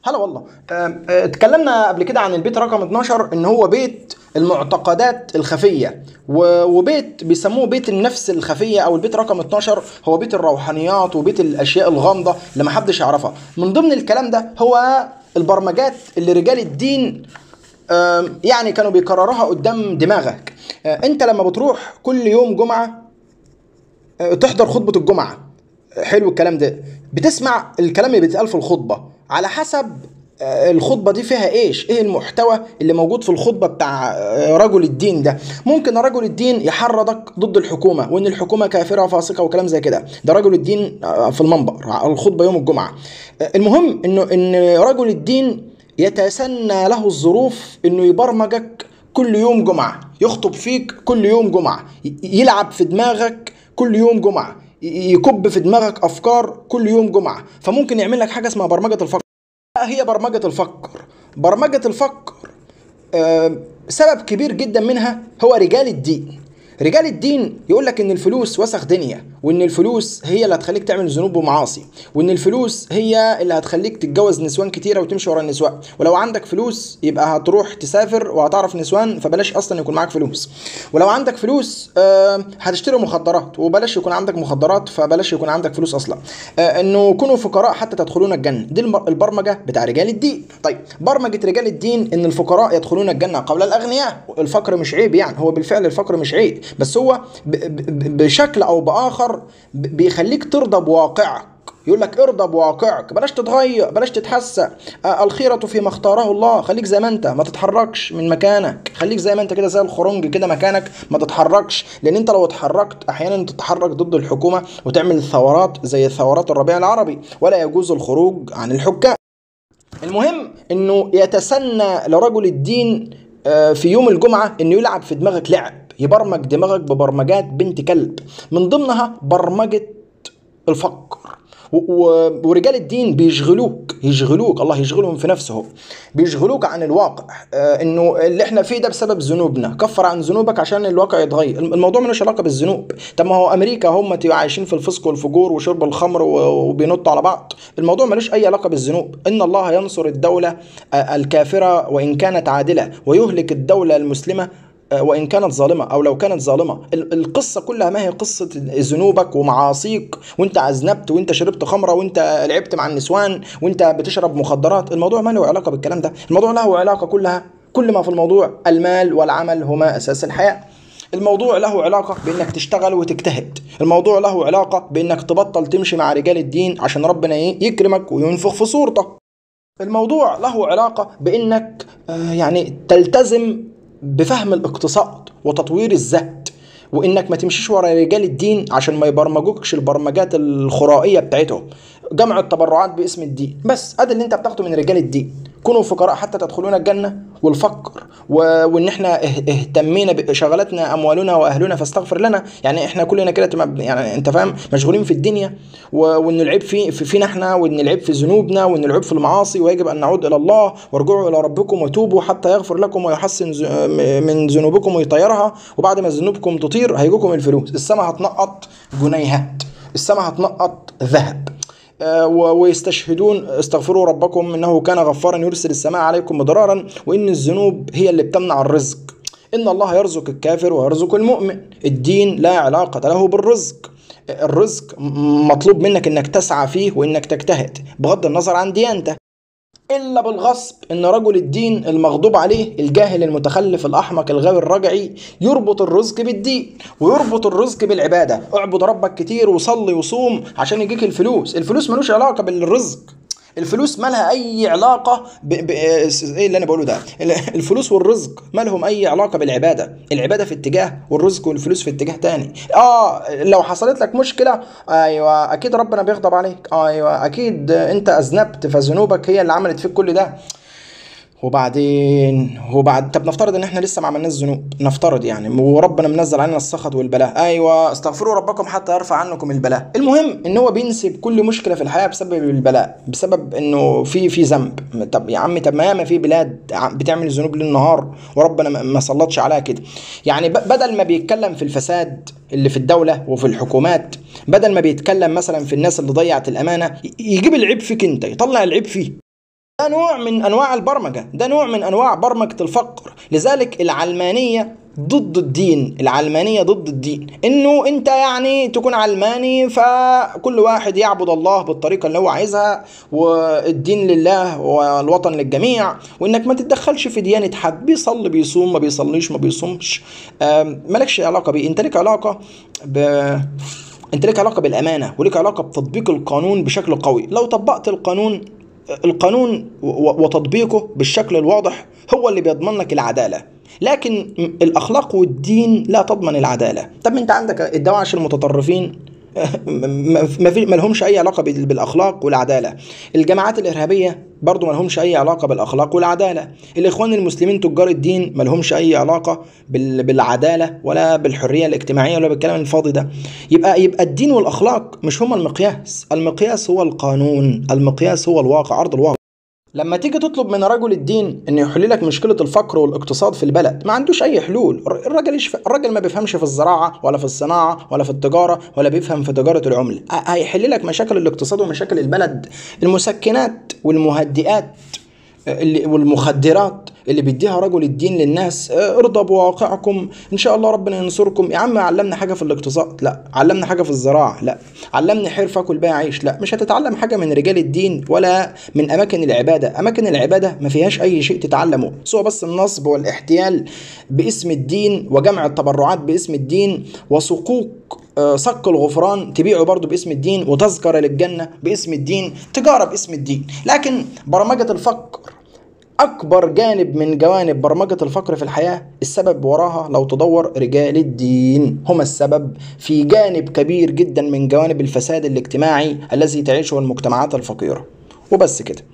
هلا والله آم، آه، اتكلمنا قبل كده عن البيت رقم 12 ان هو بيت المعتقدات الخفيه و- وبيت بيسموه بيت النفس الخفيه او البيت رقم 12 هو بيت الروحانيات وبيت الاشياء الغامضه اللي محدش يعرفها من ضمن الكلام ده هو البرمجات اللي رجال الدين آم، يعني كانوا بيكرروها قدام دماغك آه، انت لما بتروح كل يوم جمعه آه، تحضر خطبة الجمعة حلو الكلام ده بتسمع الكلام اللي بيتقال في الخطبة على حسب آه، الخطبة دي فيها ايش ايه المحتوى اللي موجود في الخطبة بتاع آه، رجل الدين ده ممكن رجل الدين يحرضك ضد الحكومة وان الحكومة كافرة وفاسقة وكلام زي كده ده رجل الدين آه، في المنبر على الخطبة يوم الجمعة آه، المهم انه ان رجل الدين يتسنى له الظروف انه يبرمجك كل يوم جمعة يخطب فيك كل يوم جمعة ي- يلعب في دماغك كل يوم جمعة ي- يكب في دماغك أفكار كل يوم جمعة فممكن يعمل لك حاجة اسمها برمجة الفقر هي برمجة الفقر برمجة الفقر آه، سبب كبير جدا منها هو رجال الدين رجال الدين يقول لك ان الفلوس وسخ دنيا وان الفلوس هي اللي هتخليك تعمل ذنوب ومعاصي وان الفلوس هي اللي هتخليك تتجوز نسوان كتيره وتمشي ورا النسوان ولو عندك فلوس يبقى هتروح تسافر وهتعرف نسوان فبلاش اصلا يكون معاك فلوس ولو عندك فلوس آه، هتشتري مخدرات وبلاش يكون عندك مخدرات فبلاش يكون عندك فلوس اصلا آه، انه كونوا فقراء حتى تدخلون الجنه دي الم- البرمجه بتاع رجال الدين طيب برمجه رجال الدين ان الفقراء يدخلون الجنه قبل الاغنياء الفقر مش عيب يعني هو بالفعل الفقر مش عيب بس هو ب- ب- بشكل او باخر ب- بيخليك ترضى بواقعك يقول لك ارضى بواقعك بلاش تتغير بلاش تتحسى آه الخيرة فيما اختاره الله خليك زي ما انت ما تتحركش من مكانك خليك زي ما انت كده زي الخرنج كده مكانك ما تتحركش لان انت لو اتحركت احيانا تتحرك ضد الحكومة وتعمل ثورات زي ثورات الربيع العربي ولا يجوز الخروج عن الحكام المهم انه يتسنى لرجل الدين آه، في يوم الجمعة انه يلعب في دماغك لعب يبرمج دماغك ببرمجات بنت كلب من ضمنها برمجة الفقر و- و- ورجال الدين بيشغلوك يشغلوك الله يشغلهم في نفسه بيشغلوك عن الواقع آه انه اللي احنا فيه ده بسبب ذنوبنا كفر عن ذنوبك عشان الواقع يتغير الموضوع ملوش علاقه بالذنوب طب ما هو امريكا هم عايشين في الفسق والفجور وشرب الخمر و- وبينطوا على بعض الموضوع ملوش اي علاقه بالذنوب ان الله ينصر الدوله آه، الكافره وان كانت عادله ويهلك الدوله المسلمه وان كانت ظالمه او لو كانت ظالمه ال- القصه كلها ما هي قصه ذنوبك ومعاصيك وانت اذنبت وانت شربت خمره وانت لعبت مع النسوان وانت بتشرب مخدرات الموضوع ما له علاقه بالكلام ده الموضوع له علاقه كلها كل ما في الموضوع المال والعمل هما اساس الحياه الموضوع له علاقة بإنك تشتغل وتجتهد الموضوع له علاقة بإنك تبطل تمشي مع رجال الدين عشان ربنا إيه؟ يكرمك وينفخ في صورتك الموضوع له علاقة بإنك آه، يعني تلتزم بفهم الاقتصاد وتطوير الذات وإنك ما تمشيش ورا رجال الدين عشان ما يبرمجوكش البرمجات الخرائية بتاعتهم جمع التبرعات باسم الدين بس ادي اللي انت بتاخده من رجال الدين كونوا فقراء حتى تدخلون الجنة والفقر و... وان احنا اه- اهتمينا بشغلتنا اموالنا واهلنا فاستغفر لنا يعني احنا كلنا كده تبقى- يعني انت فاهم مشغولين في الدنيا و... وان العيب في... في فينا احنا وان العيب في ذنوبنا وان العيب في المعاصي ويجب ان نعود الى الله وارجعوا الى ربكم وتوبوا حتى يغفر لكم ويحسن ز... م- من ذنوبكم ويطيرها وبعد ما ذنوبكم تطير هيجيكم الفلوس السماء هتنقط جنيهات السماء هتنقط ذهب آه، و- ويستشهدون استغفروا ربكم انه كان غفارا يرسل السماء عليكم مدرارا وان الذنوب هي اللي بتمنع الرزق ان الله يرزق الكافر ويرزق المؤمن الدين لا علاقه له بالرزق الرزق م- مطلوب منك انك تسعى فيه وانك تجتهد بغض النظر عن ديانتك الا بالغصب ان رجل الدين المغضوب عليه الجاهل المتخلف الاحمق الغبي الرجعي يربط الرزق بالدين ويربط الرزق بالعباده اعبد ربك كتير وصلي وصوم عشان يجيك الفلوس الفلوس ملوش علاقه بالرزق الفلوس مالها اي علاقه ب... ب... ايه اللي انا بقوله ده الفلوس والرزق مالهم اي علاقه بالعباده العباده في اتجاه والرزق والفلوس في اتجاه تاني اه لو حصلت لك مشكله ايوه اكيد ربنا بيغضب عليك ايوه اكيد انت اذنبت فذنوبك هي اللي عملت فيك كل ده وبعدين وبعد طب نفترض ان احنا لسه ما عملناش ذنوب نفترض يعني وربنا منزل علينا السخط والبلاء ايوه استغفروا ربكم حتى يرفع عنكم البلاء المهم ان هو بينسب كل مشكله في الحياه بسبب البلاء بسبب انه في في ذنب طب يا عم طب ما ياما في بلاد عم- بتعمل ذنوب ليل نهار وربنا ما- ما سلطش عليها كده يعني ب- بدل ما بيتكلم في الفساد اللي في الدوله وفي الحكومات بدل ما بيتكلم مثلا في الناس اللي ضيعت الامانه ي- يجيب العيب فيك انت يطلع العيب فيه ده نوع من انواع البرمجه ده نوع من انواع برمجه الفقر لذلك العلمانيه ضد الدين العلمانيه ضد الدين انه انت يعني تكون علماني فكل واحد يعبد الله بالطريقه اللي هو عايزها والدين لله والوطن للجميع وانك ما تتدخلش في ديانه حد بيصلي بيصوم ما بيصليش ما بيصومش آم، مالكش علاقه بيه انت لك علاقه ب انت لك علاقه بالامانه ولك علاقه بتطبيق القانون بشكل قوي لو طبقت القانون القانون و- وتطبيقه بالشكل الواضح هو اللي بيضمن لك العداله لكن الاخلاق والدين لا تضمن العداله طب انت عندك الدواعش المتطرفين ما ما في ما لهمش اي علاقه بال- بالاخلاق والعداله الجماعات الارهابيه برضو ما لهمش اي علاقه بالاخلاق والعداله الاخوان المسلمين تجار الدين ما لهمش اي علاقه بال- بالعداله ولا بالحريه الاجتماعيه ولا بالكلام الفاضي ده يبقى يبقى الدين والاخلاق مش هما المقياس المقياس هو القانون المقياس هو الواقع ارض الواقع لما تيجي تطلب من رجل الدين انه يحل لك مشكله الفقر والاقتصاد في البلد ما عندوش اي حلول الراجل يشف... الراجل ما بيفهمش في الزراعه ولا في الصناعه ولا في التجاره ولا بيفهم في تجاره العمله ه- هيحل لك مشاكل الاقتصاد ومشاكل البلد المسكنات والمهدئات اللي والمخدرات اللي بيديها رجل الدين للناس اه، ارضى بواقعكم ان شاء الله ربنا ينصركم يا عم علمنا حاجه في الاقتصاد لا علمنا حاجه في الزراعه لا علمني حرفه اكل بيها عيش لا مش هتتعلم حاجه من رجال الدين ولا من اماكن العباده اماكن العباده ما فيهاش اي شيء تتعلمه سوى بس النصب والاحتيال باسم الدين وجمع التبرعات باسم الدين وصكوك آه، صك الغفران تبيعه برضه باسم الدين وتذكرة للجنة باسم الدين تجارة باسم الدين لكن برمجة الفقر أكبر جانب من جوانب برمجة الفقر في الحياة السبب وراها لو تدور رجال الدين هم السبب في جانب كبير جدا من جوانب الفساد الاجتماعي الذي تعيشه المجتمعات الفقيرة وبس كده